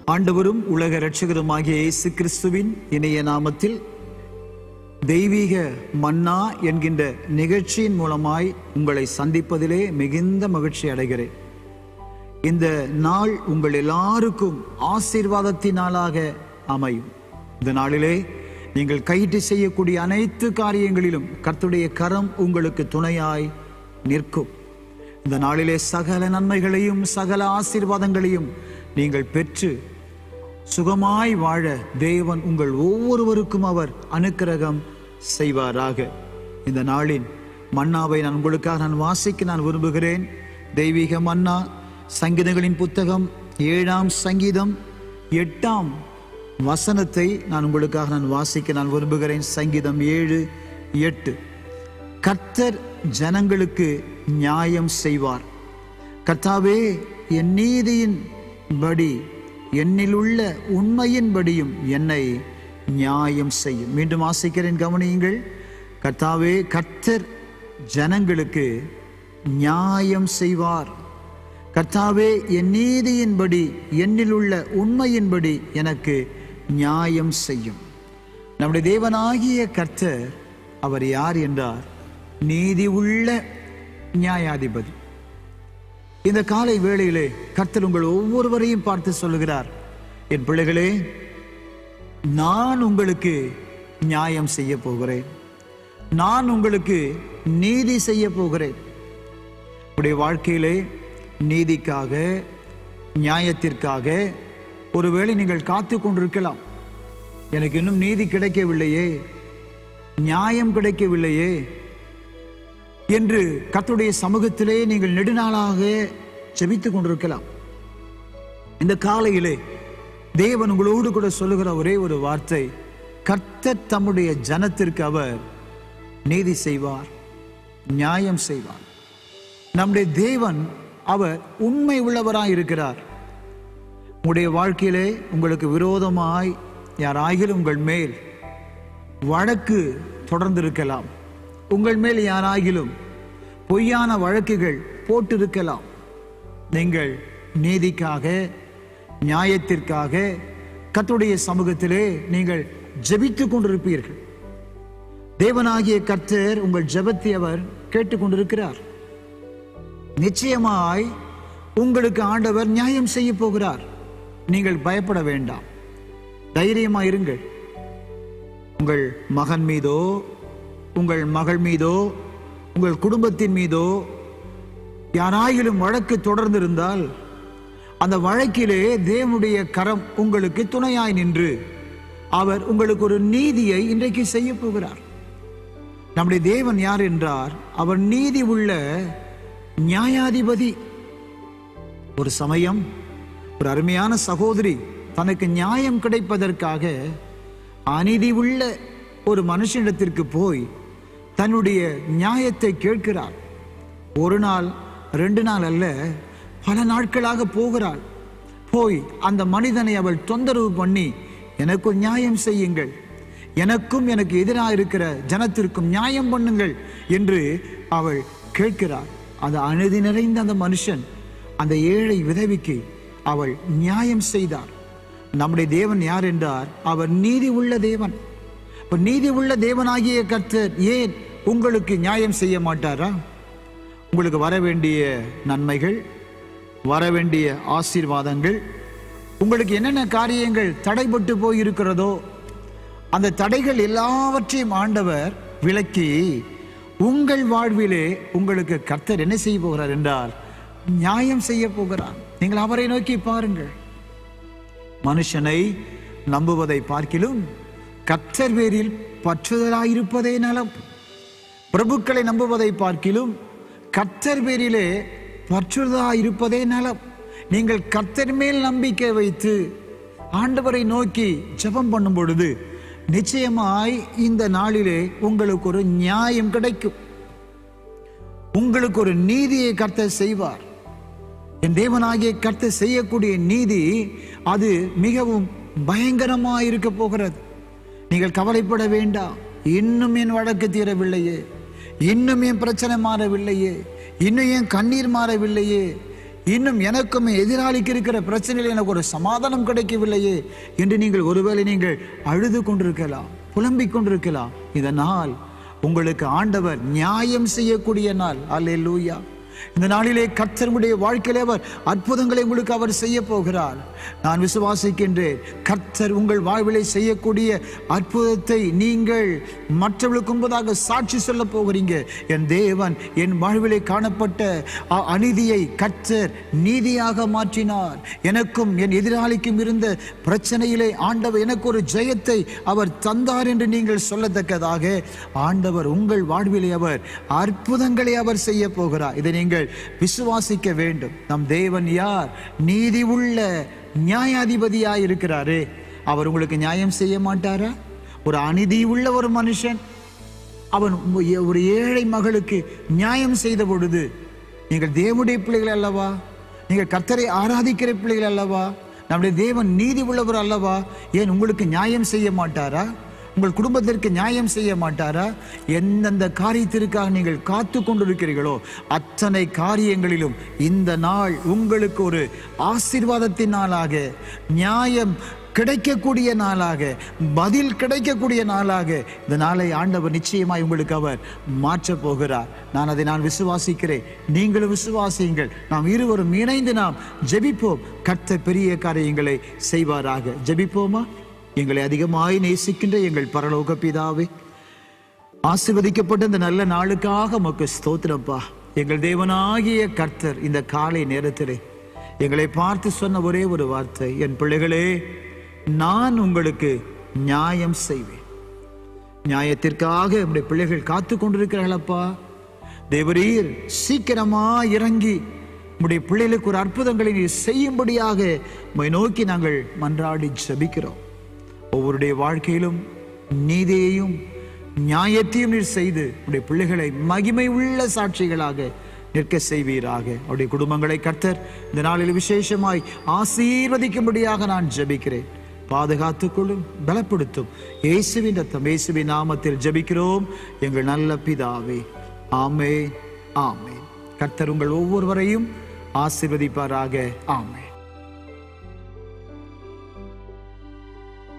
ஆண்டவரும் உலக இரட்சகருமாகிய இயேசு கிறிஸ்துவின் இணைய நாமத்தில் தெய்வீக மன்னா என்கின்ற நிகழ்ச்சியின் மூலமாய் உங்களை சந்திப்பதிலே மிகுந்த மகிழ்ச்சி அடைகிறேன் இந்த நாள் உங்கள் எல்லாருக்கும் ஆசீர்வாதத்தின் நாளாக அமையும் இந்த நாளிலே நீங்கள் கையிட்டு செய்யக்கூடிய அனைத்து காரியங்களிலும் கர்த்தருடைய கரம் உங்களுக்கு துணையாய் நிற்கும் இந்த நாளிலே சகல நன்மைகளையும் சகல ஆசீர்வாதங்களையும் நீங்கள் பெற்று சுகமாய் வாழ தேவன் உங்கள் ஒவ்வொருவருக்கும் அவர் அனுக்கிரகம் செய்வாராக இந்த நாளின் மன்னாவை நான் உங்களுக்காக நான் வாசிக்க நான் விரும்புகிறேன் தெய்வீக மன்னா சங்கீதங்களின் புத்தகம் ஏழாம் சங்கீதம் எட்டாம் வசனத்தை நான் உங்களுக்காக நான் வாசிக்க நான் விரும்புகிறேன் சங்கீதம் ஏழு எட்டு கர்த்தர் ஜனங்களுக்கு நியாயம் செய்வார் கர்த்தாவே என் நீதியின் படி என்னிலுள்ள உண்மையின்படியும் என்னை நியாயம் செய்யும் மீண்டும் ஆசிக்கிறேன் கவனியுங்கள் கர்த்தாவே கர்த்தர் ஜனங்களுக்கு நியாயம் செய்வார் கர்த்தாவே என் நீதியின்படி என்னிலுள்ள உண்மையின்படி எனக்கு நியாயம் செய்யும் நம்முடைய தேவனாகிய கர்த்தர் அவர் யார் என்றார் நீதி உள்ள நியாயாதிபதி இந்த காலை வேளையிலே கர்த்தர் உங்கள் ஒவ்வொருவரையும் பார்த்து சொல்லுகிறார் என் பிள்ளைகளே நான் உங்களுக்கு நியாயம் செய்ய போகிறேன் நான் உங்களுக்கு நீதி செய்ய போகிறேன் உடைய வாழ்க்கையிலே நீதிக்காக நியாயத்திற்காக ஒருவேளை நீங்கள் காத்து கொண்டிருக்கலாம் எனக்கு இன்னும் நீதி கிடைக்கவில்லையே நியாயம் கிடைக்கவில்லையே என்று கர்த்தருடைய சமூகத்திலே நீங்கள் நெடுநாளாக ஜெபித்துக் கொண்டிருக்கலாம் இந்த காலையிலே தேவன் உங்களோடு கூட சொல்லுகிற ஒரே ஒரு வார்த்தை கர்த்தர் தம்முடைய ஜனத்திற்கு அவர் நீதி செய்வார் நியாயம் செய்வார் நம்முடைய தேவன் அவர் உண்மை உள்ளவராய் இருக்கிறார் உங்களுடைய வாழ்க்கையிலே உங்களுக்கு விரோதமாய் யாராகிலும் உங்கள் மேல் வழக்கு தொடர்ந்திருக்கலாம் உங்கள் மேல் யாராகிலும் பொய்யான வழக்குகள் போட்டிருக்கலாம் நீங்கள் நீதிக்காக நியாயத்திற்காக கர்த்தருடைய சமூகத்திலே நீங்கள் ஜெபித்துக் கொண்டிருப்பீர்கள் தேவனாகிய கர்த்தர் உங்கள் ஜெபத்தை அவர் கேட்டுக்கொண்டிருக்கிறார் நிச்சயமாய் உங்களுக்கு ஆண்டவர் நியாயம் செய்ய போகிறார் நீங்கள் பயப்பட வேண்டாம் தைரியமா இருங்கள் உங்கள் மகன் மீதோ உங்கள் மகள் மீதோ உங்கள் குடும்பத்தின் மீதோ யாராயிலும் வழக்கு தொடர்ந்திருந்தால் அந்த வழக்கிலே தேவனுடைய கரம் உங்களுக்கு துணையாய் நின்று அவர் உங்களுக்கு ஒரு நீதியை இன்றைக்கு செய்ய போகிறார் நம்முடைய தேவன் யார் என்றார் அவர் நீதி உள்ள நியாயாதிபதி ஒரு சமயம் ஒரு அருமையான சகோதரி தனக்கு நியாயம் கிடைப்பதற்காக அநீதி உள்ள ஒரு மனுஷனிடத்திற்கு போய் தன்னுடைய நியாயத்தை கேட்கிறார் ஒரு நாள் ரெண்டு நாள் அல்ல பல நாட்களாக போகிறாள் போய் அந்த மனிதனை அவள் தொந்தரவு பண்ணி எனக்கு ஒரு நியாயம் செய்யுங்கள் எனக்கும் எனக்கு எதிராக இருக்கிற ஜனத்திற்கும் நியாயம் பண்ணுங்கள் என்று அவள் கேட்கிறார் அந்த அநீதி நிறைந்த அந்த மனுஷன் அந்த ஏழை விதவிக்கு அவள் நியாயம் செய்தார் நம்முடைய தேவன் யார் என்றார் அவர் நீதி உள்ள தேவன் இப்ப நீதி உள்ள தேவனாகிய கர்த்தர் ஏன் உங்களுக்கு நியாயம் செய்ய மாட்டாரா உங்களுக்கு வர வேண்டிய நன்மைகள் வர வேண்டிய ஆசீர்வாதங்கள் உங்களுக்கு என்னென்ன காரியங்கள் தடைபட்டு போயிருக்கிறதோ அந்த தடைகள் எல்லாவற்றையும் ஆண்டவர் விலக்கி உங்கள் வாழ்விலே உங்களுக்கு கர்த்தர் என்ன செய்ய போகிறார் என்றால் நியாயம் செய்ய போகிறார் நீங்கள் அவரை நோக்கி பாருங்கள் மனுஷனை நம்புவதை பார்க்கிலும் கர்த்தர் பேரில் பற்றுதலாயிருப்பதே நலம் பிரபுக்களை நம்புவதை பார்க்கிலும் கர்த்தர் பேரிலே பற்றுதலாயிருப்பதே நலம் நீங்கள் கர்த்தர் மேல் நம்பிக்கை வைத்து ஆண்டவரை நோக்கி ஜெபம் பண்ணும் பொழுது நிச்சயமாய் இந்த நாளிலே உங்களுக்கு ஒரு நியாயம் கிடைக்கும் உங்களுக்கு ஒரு நீதியை கர்த்தர் செய்வார் என் தேவனாகிய கர்த்தர் செய்யக்கூடிய நீதி அது மிகவும் பயங்கரமாக இருக்க போகிறது நீங்கள் கவலைப்பட வேண்டாம் இன்னும் என் வழக்கு தீரவில்லையே இன்னும் என் பிரச்சனை மாறவில்லையே இன்னும் என் கண்ணீர் மாறவில்லையே இன்னும் எனக்கும் என் எதிராளிக்கு இருக்கிற பிரச்சனையில் எனக்கு ஒரு சமாதானம் கிடைக்கவில்லையே என்று நீங்கள் ஒருவேளை நீங்கள் அழுது கொண்டிருக்கலாம் புலம்பிக் கொண்டிருக்கலாம் இந்த நாள் உங்களுக்கு ஆண்டவர் நியாயம் செய்யக்கூடிய நாள் அல்லேலூயா இந்த நாளிலே கர்த்தருடைய வாழ்க்கையிலே அவர் அற்புதங்களை உங்களுக்கு அவர் செய்ய போகிறார் நான் விசுவாசிக்கின்றேன் கர்த்தர் உங்கள் வாழ்விலே செய்யக்கூடிய அற்புதத்தை நீங்கள் மற்றவர்களுக்கு முன்பதாக சாட்சி சொல்ல போகிறீங்க என் தேவன் என் வாழ்விலே காணப்பட்ட அ- அநீதியை கர்த்தர் நீதியாக மாற்றினார் எனக்கும் என் எதிராளிக்கும் இருந்த பிரச்சனையிலே ஆண்டவர் எனக்கு ஒரு ஜெயத்தை அவர் தந்தார் என்று நீங்கள் சொல்லத்தக்கதாக ஆண்டவர் உங்கள் வாழ்விலே அவர் அற்புதங்களை அவர் செய்ய போகிறார் இதை நீங்கள் விசுவாசிக்க வேண்டும் நம் தேவன் யார் நீதி உள்ள நியாயாதிபதியாய் இருக்கிறாரே அவர் உங்களுக்கு நியாயம் செய்ய மாட்டாரா ஒரு அநீதி உள்ள ஒரு மனுஷன் அவன் ஒரு ஏழை மகளுக்கு நியாயம் செய்த பொழுது நீங்கள் தேவனுடைய பிள்ளைகள் அல்லவா நீங்கள் கர்த்தரை ஆராதிக்கிற பிள்ளைகள் அல்லவா நம்முடைய தேவன் நீதி உள்ளவர் அல்லவா ஏன் உங்களுக்கு நியாயம் செய்ய மாட்டாரா உங்கள் குடும்பத்திற்கு நியாயம் செய்ய மாட்டாரா எந்தெந்த காரியத்திற்காக நீங்கள் காத்து கொண்டிருக்கிறீர்களோ அத்தனை காரியங்களிலும் இந்த நாள் உங்களுக்கு ஒரு ஆசீர்வாதத்தின் நாளாக நியாயம் கிடைக்கக்கூடிய நாளாக பதில் கிடைக்கக்கூடிய நாளாக இந்த நாளை ஆண்டவர் நிச்சயமாய் உங்களுக்கு அவர் மாற்றப் போகிறார் நான் அதை நான் விசுவாசிக்கிறேன் நீங்களும் விசுவாசியுங்கள் நாம் இருவரும் இணைந்து நாம் ஜெபிப்போம் கர்த்தர் பெரிய காரியங்களை செய்வாராக ஜெபிப்போமா எங்களை அதிகமாய் நேசிக்கின்ற எங்கள் பரலோக பிதாவே ஆசீர்வதிக்கப்பட்ட இந்த நல்ல நாளுக்காக உமக்கு ஸ்தோத்திரப்பா எங்கள் தேவனாகிய கர்த்தர் இந்த காலை நேரத்திலே எங்களை பார்த்து சொன்ன ஒரே ஒரு வார்த்தை என் பிள்ளைகளே நான் உங்களுக்கு நியாயம் செய்வேன் நியாயத்திற்காக நம்முடைய பிள்ளைகள் காத்து கொண்டிருக்கிறார்களப்பா தேவரீர் சீக்கிரமா இறங்கி உம்முடைய பிள்ளைகளுக்கு ஒரு அற்புதங்களை நீர் செய்யும்படியாக உம்மை நோக்கி நாங்கள் மன்றாடி ஜெபிக்கிறோம் ஒவ்வொருடைய வாழ்க்கையிலும் நீதியையும் நியாயத்தையும் நீர் செய்து உடைய பிள்ளைகளை மகிமை உள்ள சாட்சிகளாக நிற்க செய்வீராக அவருடைய குடும்பங்களை கர்த்தர் இந்த நாளில் விசேஷமாய் ஆசீர்வதிக்கும்படியாக நான் ஜெபிக்கிறேன் பாதுகாத்துக் கொள்ளும் பலப்படுத்தும் இயேசுவின் ரத்தம் இயேசுவின் நாமத்தில் ஜெபிக்கிறோம் எங்கள் நல்ல பிதாவே ஆமே ஆமே கர்த்தர் உங்கள் ஒவ்வொருவரையும் ஆசீர்வதிப்பாராக ஆமே